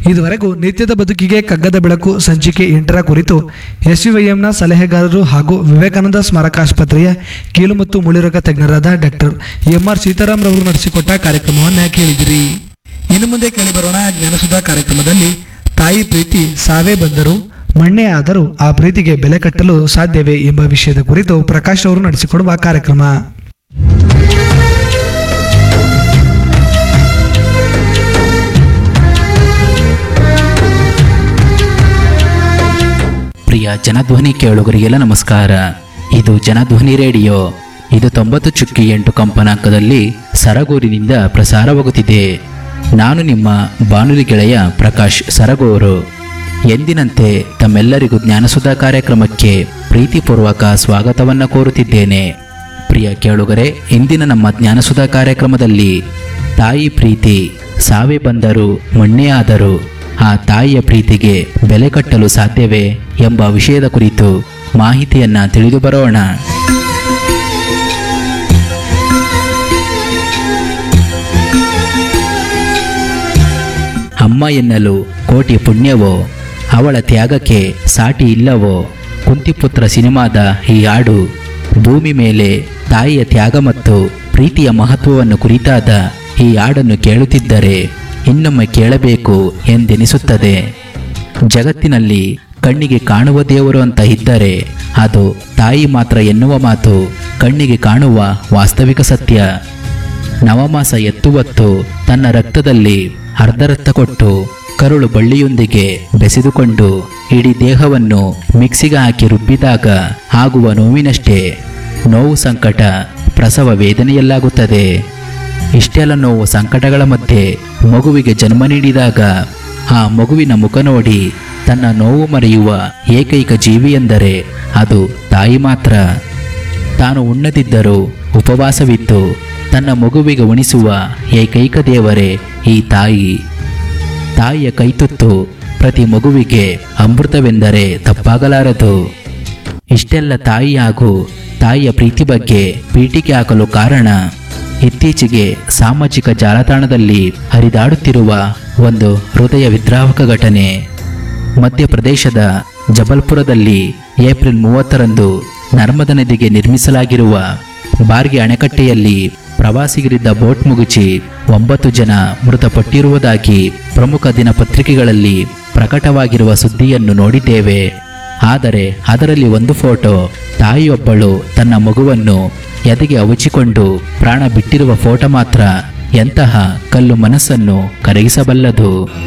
ಇದುವರೆಗೂ ನಿತ್ಯದ ಬದುಕಿಗೆ ಕಗ್ಗದ ಬೆಳಕು ಸಂಚಿಕೆ ಎಂಟರ ಕುರಿತು ಎಸ್ಯುವೈಎಂನ ಸಲಹೆಗಾರರು ಹಾಗೂ ವಿವೇಕಾನಂದ ಸ್ಮಾರಕಾಸ್ಪತ್ರೆಯ ಕೀಲು ಮತ್ತು ಮುಳಿರೋಗ ತಜ್ಞರಾದ ಡಾಕ್ಟರ್ ಎಂ ಆರ್ ಸೀತಾರಾಮ್ ರವರು ನಡೆಸಿಕೊಟ್ಟ ಕಾರ್ಯಕ್ರಮವನ್ನು ಕೇಳಿದಿರಿ ಇನ್ನು ಮುಂದೆ ಕೇಳಿಬರೋಣ ಜ್ಞಾನಸುಧಾ ಕಾರ್ಯಕ್ರಮದಲ್ಲಿ ತಾಯಿ ಪ್ರೀತಿ ಸಾವೇ ಬಂದರು ಮಣ್ಣೆ ಆದರೂ ಆ ಪ್ರೀತಿಗೆ ಬೆಲೆ ಕಟ್ಟಲು ಸಾಧ್ಯವೇ ಎಂಬ ವಿಷಯದ ಕುರಿತು ಪ್ರಕಾಶ್ ಅವರು ನಡೆಸಿಕೊಡುವ ಕಾರ್ಯಕ್ರಮ ಪ್ರಿಯ ಜನಧ್ವನಿ ಕೇಳುಗರಿಗೆಲ್ಲ ನಮಸ್ಕಾರ ಇದು ಜನಧ್ವನಿ ರೇಡಿಯೋ ಇದು ತೊಂಬತ್ತು ಚುಕ್ಕಿ ಎಂಟು ಕಂಪನಾಂಕದಲ್ಲಿ ಸರಗೂರಿನಿಂದ ಪ್ರಸಾರವಾಗುತ್ತಿದೆ ನಾನು ನಿಮ್ಮ ಬಾನುಲಿ ಗೆಳೆಯ ಪ್ರಕಾಶ್ ಸರಗೂರು ಎಂದಿನಂತೆ ತಮ್ಮೆಲ್ಲರಿಗೂ ಜ್ಞಾನಸುಧಾ ಕಾರ್ಯಕ್ರಮಕ್ಕೆ ಪ್ರೀತಿಪೂರ್ವಕ ಸ್ವಾಗತವನ್ನು ಕೋರುತ್ತಿದ್ದೇನೆ ಪ್ರಿಯ ಕೇಳುಗರೆ ಇಂದಿನ ನಮ್ಮ ಜ್ಞಾನಸುಧಾ ಕಾರ್ಯಕ್ರಮದಲ್ಲಿ ತಾಯಿ ಪ್ರೀತಿ ಸಾವೇ ಬಂದರು ಮಣ್ಣೇ ಆದರು ಆ ತಾಯಿಯ ಪ್ರೀತಿಗೆ ಬೆಲೆ ಕಟ್ಟಲು ಸಾಧ್ಯವೇ ಎಂಬ ವಿಷಯದ ಕುರಿತು ಮಾಹಿತಿಯನ್ನ ತಿಳಿದು ಬರೋಣ ಅಮ್ಮ ಎನ್ನಲು ಕೋಟಿ ಪುಣ್ಯವೋ ಅವಳ ತ್ಯಾಗಕ್ಕೆ ಸಾಟಿ ಇಲ್ಲವೋ ಕುಂತಿಪುತ್ರ ಸಿನಿಮಾದ ಈ ಹಾಡು ಭೂಮಿ ಮೇಲೆ ತಾಯಿಯ ತ್ಯಾಗ ಮತ್ತು ಪ್ರೀತಿಯ ಮಹತ್ವವನ್ನು ಕುರಿತಾದ ಈ ಹಾಡನ್ನು ಕೇಳುತ್ತಿದ್ದರೆ ಇನ್ನೊಮ್ಮೆ ಕೇಳಬೇಕು ಎಂದೆನಿಸುತ್ತದೆ ಜಗತ್ತಿನಲ್ಲಿ ಕಣ್ಣಿಗೆ ಕಾಣುವ ದೇವರು ಅಂತ ಇದ್ದರೆ ಅದು ತಾಯಿ ಮಾತ್ರ ಎನ್ನುವ ಮಾತು ಕಣ್ಣಿಗೆ ಕಾಣುವ ವಾಸ್ತವಿಕ ಸತ್ಯ ನವಮಾಸ ಎತ್ತುವತ್ತು ತನ್ನ ರಕ್ತದಲ್ಲಿ ಅರ್ಧ ರಕ್ತ ಕೊಟ್ಟು ಕರುಳು ಬಳ್ಳಿಯೊಂದಿಗೆ ಬೆಸೆದುಕೊಂಡು ಇಡೀ ದೇಹವನ್ನು ಮಿಕ್ಸಿಗೆ ಹಾಕಿ ರುಬ್ಬಿದಾಗ ಆಗುವ ನೋವಿನಷ್ಟೇ ನೋವು ಸಂಕಟ ಪ್ರಸವ ವೇದನೆಯಲ್ಲಾಗುತ್ತದೆ ಇಷ್ಟೆಲ್ಲ ನೋವು ಸಂಕಟಗಳ ಮಧ್ಯೆ ಮಗುವಿಗೆ ಜನ್ಮ ನೀಡಿದಾಗ ಆ ಮಗುವಿನ ಮುಖ ನೋಡಿ ತನ್ನ ನೋವು ಮರೆಯುವ ಏಕೈಕ ಜೀವಿ ಎಂದರೆ ಅದು ತಾಯಿ ಮಾತ್ರ ತಾನು ಉಣ್ಣದಿದ್ದರೂ ಉಪವಾಸವಿದ್ದು ತನ್ನ ಮಗುವಿಗೆ ಉಣಿಸುವ ಏಕೈಕ ದೇವರೇ ಈ ತಾಯಿ ತಾಯಿಯ ಕೈತುತ್ತು ಪ್ರತಿ ಮಗುವಿಗೆ ಅಮೃತವೆಂದರೆ ತಪ್ಪಾಗಲಾರದು ಇಷ್ಟೆಲ್ಲ ತಾಯಿ ಹಾಗೂ ತಾಯಿಯ ಪ್ರೀತಿ ಬಗ್ಗೆ ಪೀಠಿಕೆ ಹಾಕಲು ಕಾರಣ ಇತ್ತೀಚೆಗೆ ಸಾಮಾಜಿಕ ಜಾಲತಾಣದಲ್ಲಿ ಹರಿದಾಡುತ್ತಿರುವ ಒಂದು ಹೃದಯ ವಿದ್ರಾವಕ ಘಟನೆ ಮಧ್ಯಪ್ರದೇಶದ ಜಬಲ್ಪುರದಲ್ಲಿ ಏಪ್ರಿಲ್ ಮೂವತ್ತರಂದು ನರ್ಮದಾ ನದಿಗೆ ನಿರ್ಮಿಸಲಾಗಿರುವ ಬಾರ್ಗೆ ಅಣೆಕಟ್ಟೆಯಲ್ಲಿ ಪ್ರವಾಸಿಗರಿದ್ದ ಬೋಟ್ ಮುಗುಚಿ ಒಂಬತ್ತು ಜನ ಮೃತಪಟ್ಟಿರುವುದಾಗಿ ಪ್ರಮುಖ ದಿನಪತ್ರಿಕೆಗಳಲ್ಲಿ ಪ್ರಕಟವಾಗಿರುವ ಸುದ್ದಿಯನ್ನು ನೋಡಿದ್ದೇವೆ ಆದರೆ ಅದರಲ್ಲಿ ಒಂದು ಫೋಟೋ ತಾಯಿಯೊಬ್ಬಳು ತನ್ನ ಮಗುವನ್ನು ಎದೆಗೆ ಅವುಚಿಕೊಂಡು ಪ್ರಾಣ ಬಿಟ್ಟಿರುವ ಫೋಟೋ ಮಾತ್ರ ಎಂತಹ ಕಲ್ಲು ಮನಸ್ಸನ್ನು ಕರಗಿಸಬಲ್ಲದು